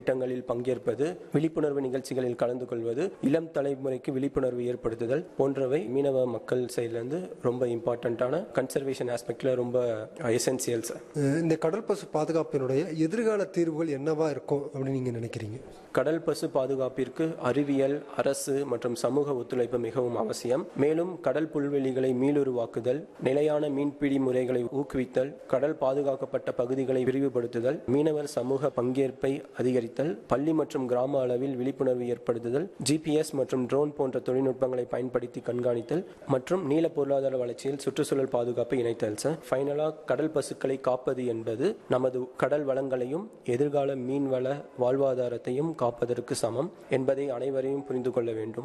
திட்டங்களில் பங்கேற்பது விழிப்புணர்வு நிகழ்ச்சிகளில் கலந்து கொள்வது இளம் தலைமுறைக்கு விழிப்புணர்வு ஏற்படுத்துதல் போன்றவை மீனவ மக்கள் சைட்லேருந்து ரொம்ப இம்பார்ட்டண்ட்டான கன்சர்வேஷன் ஆஸ்பெக்டில் ரொம்ப எசென்சியல்ஸ் அஹ் இந்த கடல் பசு பாதுகாப்பினுடைய எதிர்கால தீர்வுகள் என்னவா இருக்கும் அப்படின்னு நீங்க நினைக்கிறீங்க கடல் பசு பாதுகாப்பிற்கு அறிவியல் அரசு மற்றும் சமூக ஒத்துழைப்பு மிகவும் அவசியம் மேலும் கடல் புல்வெளிகளை மீளுருவாக்குதல் நிலையான மீன்பிடி முறைகளை ஊக்குவித்தல் கடல் பாதுகாக்கப்பட்ட பகுதிகளை விரிவுபடுத்துதல் மீனவர் சமூக பங்கேற்பை அதிகரித்தல் பள்ளி மற்றும் கிராம அளவில் விழிப்புணர்வு ஏற்படுத்துதல் ஜிபிஎஸ் மற்றும் ட்ரோன் போன்ற தொழில்நுட்பங்களை பயன்படுத்தி கண்காணித்தல் மற்றும் நீல பொருளாதார வளர்ச்சியில் சுற்றுச்சூழல் பாதுகாப்பை இணைத்தல் சார் ஃபைனலாக கடல் பசுக்களை காப்பது என்பது நமது கடல் வளங்களையும் எதிர்கால மீன்வள வாழ்வாதாரத்தையும் காப்பதற்கு சமம் என்பதை அனைவரையும் புரிந்து கொள்ள வேண்டும்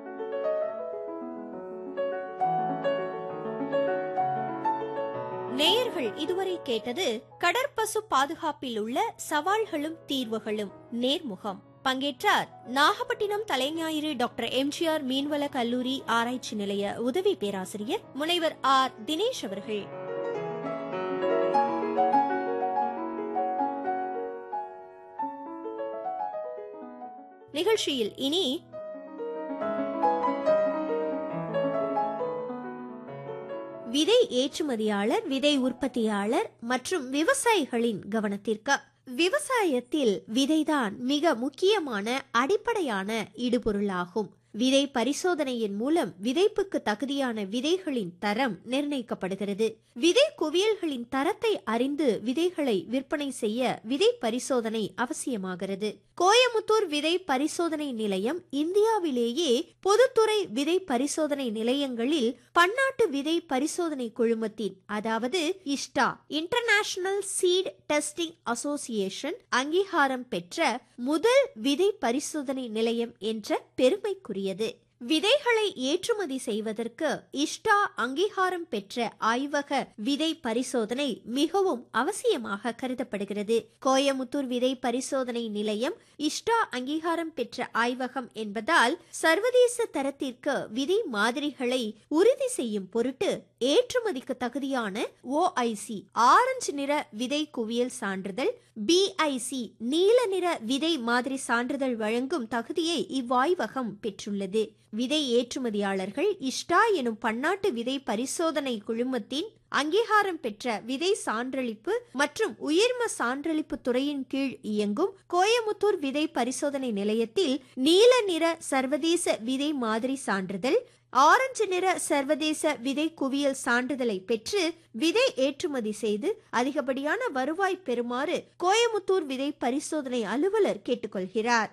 நேயர்கள் இதுவரை கேட்டது கடற்பசு பாதுகாப்பில் உள்ள சவால்களும் தீர்வுகளும் நேர்முகம் பங்கேற்றார் நாகப்பட்டினம் தலைஞாயிறு டாக்டர் எம்ஜிஆர் மீன்வள கல்லூரி ஆராய்ச்சி நிலைய உதவி பேராசிரியர் முனைவர் ஆர் தினேஷ் அவர்கள் நிகழ்ச்சியில் இனி விதை ஏற்றுமதியாளர் விதை உற்பத்தியாளர் மற்றும் விவசாயிகளின் கவனத்திற்கு விவசாயத்தில் விதைதான் மிக முக்கியமான அடிப்படையான இடுபொருளாகும் விதை பரிசோதனையின் மூலம் விதைப்புக்கு தகுதியான விதைகளின் தரம் நிர்ணயிக்கப்படுகிறது விதை குவியல்களின் தரத்தை அறிந்து விதைகளை விற்பனை செய்ய விதை பரிசோதனை அவசியமாகிறது கோயமுத்தூர் விதை பரிசோதனை நிலையம் இந்தியாவிலேயே பொதுத்துறை விதை பரிசோதனை நிலையங்களில் பன்னாட்டு விதை பரிசோதனை குழுமத்தின் அதாவது ISTA international seed testing association அங்கீகாரம் பெற்ற முதல் விதை பரிசோதனை நிலையம் என்ற பெருமைக்குரியது விதைகளை ஏற்றுமதி செய்வதற்கு இஷ்டா அங்கீகாரம் பெற்ற ஆய்வக விதை பரிசோதனை மிகவும் அவசியமாக கருதப்படுகிறது கோயமுத்தூர் விதை பரிசோதனை நிலையம் இஷ்டா அங்கீகாரம் பெற்ற ஆய்வகம் என்பதால் சர்வதேச தரத்திற்கு விதை மாதிரிகளை உறுதி செய்யும் பொருட்டு ஏற்றுமதிக்கு தகுதியான ஓஐசி ஆரஞ்சு நிற விதை குவியல் சான்றிதழ் பிஐசி நீல நிற விதை மாதிரி சான்றிதழ் வழங்கும் தகுதியை இவ்வாய்வகம் பெற்றுள்ளது விதை ஏற்றுமதியாளர்கள் இஷ்டா எனும் பன்னாட்டு விதை பரிசோதனை குழுமத்தின் அங்கீகாரம் பெற்ற விதை சான்றளிப்பு மற்றும் உயிர்ம சான்றளிப்பு துறையின் கீழ் இயங்கும் கோயமுத்தூர் விதை பரிசோதனை நிலையத்தில் நீல நிற சர்வதேச விதை மாதிரி சான்றிதழ் ஆரஞ்சு நிற சர்வதேச விதை குவியல் சான்றிதழை பெற்று விதை ஏற்றுமதி செய்து அதிகப்படியான வருவாய் பெறுமாறு கோயமுத்தூர் விதை பரிசோதனை அலுவலர் கேட்டுக்கொள்கிறார்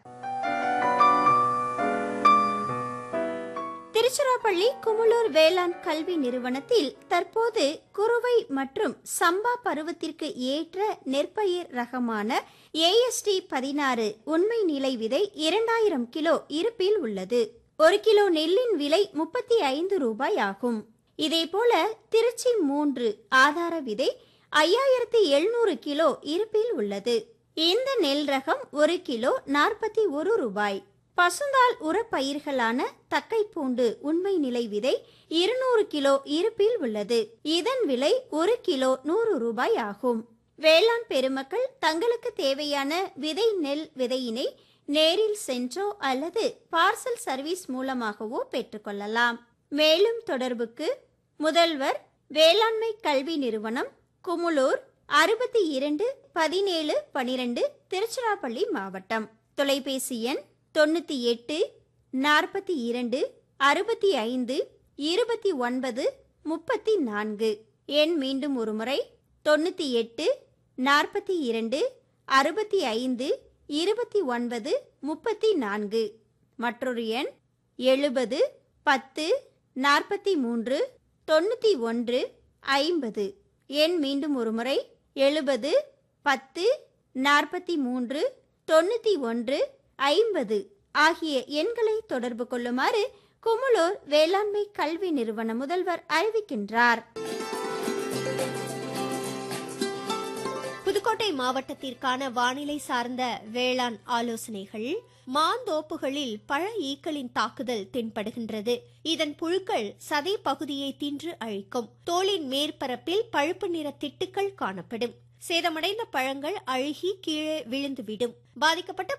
திருச்சிராப்பள்ளி குமுளூர் வேளாண் கல்வி நிறுவனத்தில் தற்போது குறுவை மற்றும் சம்பா பருவத்திற்கு ஏற்ற நெற்பயிர் ரகமான ஏஎஸ்டி பதினாறு உண்மை நிலை விதை இரண்டாயிரம் கிலோ இருப்பில் உள்ளது ஒரு கிலோ நெல்லின் விலை முப்பத்தி ஐந்து ரூபாய் ஆகும் இதேபோல திருச்சி மூன்று ஆதார விதை ஐயாயிரத்தி எழுநூறு கிலோ இருப்பில் உள்ளது இந்த நெல் ரகம் ஒரு கிலோ நாற்பத்தி ஒரு ரூபாய் பசுந்தாள் உரப்பயிர்களான தக்கைப்பூண்டு உண்மை நிலை விதை இருநூறு கிலோ இருப்பில் உள்ளது இதன் விலை ஒரு கிலோ நூறு ரூபாய் ஆகும் வேளாண் பெருமக்கள் தங்களுக்கு தேவையான விதை நெல் விதையினை நேரில் சென்றோ அல்லது பார்சல் சர்வீஸ் மூலமாகவோ பெற்றுக்கொள்ளலாம் மேலும் தொடர்புக்கு முதல்வர் வேளாண்மை கல்வி நிறுவனம் குமுளூர் அறுபத்தி இரண்டு பதினேழு பனிரெண்டு திருச்சிராப்பள்ளி மாவட்டம் தொலைபேசி எண் தொண்ணூற்றி எட்டு நாற்பத்தி இரண்டு அறுபத்தி ஐந்து இருபத்தி ஒன்பது முப்பத்தி நான்கு எண் மீண்டும் ஒருமுறை தொண்ணூற்றி எட்டு நாற்பத்தி இரண்டு அறுபத்தி ஐந்து இருபத்தி ஒன்பது முப்பத்தி நான்கு மற்றொரு எண் எழுபது பத்து நாற்பத்தி மூன்று தொண்ணூற்றி ஒன்று ஐம்பது எண் மீண்டும் ஒருமுறை எழுபது பத்து நாற்பத்தி மூன்று தொண்ணூற்றி ஒன்று ஐம்பது ஆகிய எண்களை தொடர்பு கொள்ளுமாறு குமுளூர் வேளாண்மை கல்வி நிறுவன முதல்வர் அறிவிக்கின்றார் புதுக்கோட்டை மாவட்டத்திற்கான வானிலை சார்ந்த வேளாண் ஆலோசனைகள் மாந்தோப்புகளில் பழ ஈக்களின் தாக்குதல் தென்படுகின்றது இதன் புழுக்கள் சதை பகுதியை தின்று அழிக்கும் தோலின் மேற்பரப்பில் பழுப்பு நிற திட்டுக்கள் காணப்படும் சேதமடைந்த பழங்கள் அழுகி கீழே விழுந்துவிடும் பாதிக்கப்பட்ட